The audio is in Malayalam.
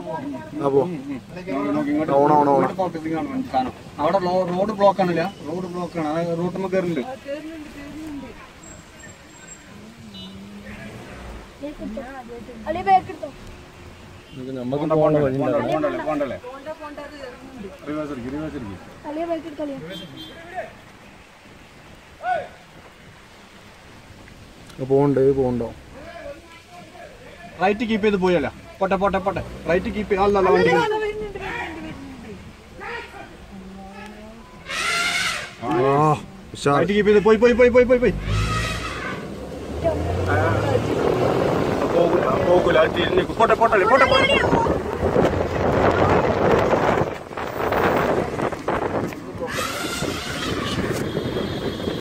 അപ്പോ ഓണം ഓണം ഓണം അവിടെ റോ- റോഡ് ബ്ലോക്ക് ആണില്ല റോഡ് ബ്ലോക്ക് ആണ് അതായത് റോഡ് കയറുന്നുണ്ട് അല്ലെ ബാക്ക് എടുത്തോ നമുക്ക് പോകേണ്ട വഴി പോണ്ടല്ലേ പോണ്ടല്ലേ റിവേഴ്സ് അടിക്കും റിവേഴ്സ് അടിക്കും അല്ലെ ബാക്ക് എടുത്തോ പോണ്ട് പോണ്ടോ റൈറ്റ് കീപ്പ് ചെയ്ത് പോയല്ല പോട്ടെ പോട്ടെ പോട്ടെ റൈറ്റ് കീപ്പ് അല്ല അല്ല വണ്ടി ആ ഉഷാർ റൈറ്റ് കീപ്പ് ചെയ്ത് പോയി പോയി പോയി പോയി പോയി പോയി പോകൂല പോകൂല തിരിഞ്ഞു പോട്ടെ പോട്ടെ പോട്ടെ പോട്ടെ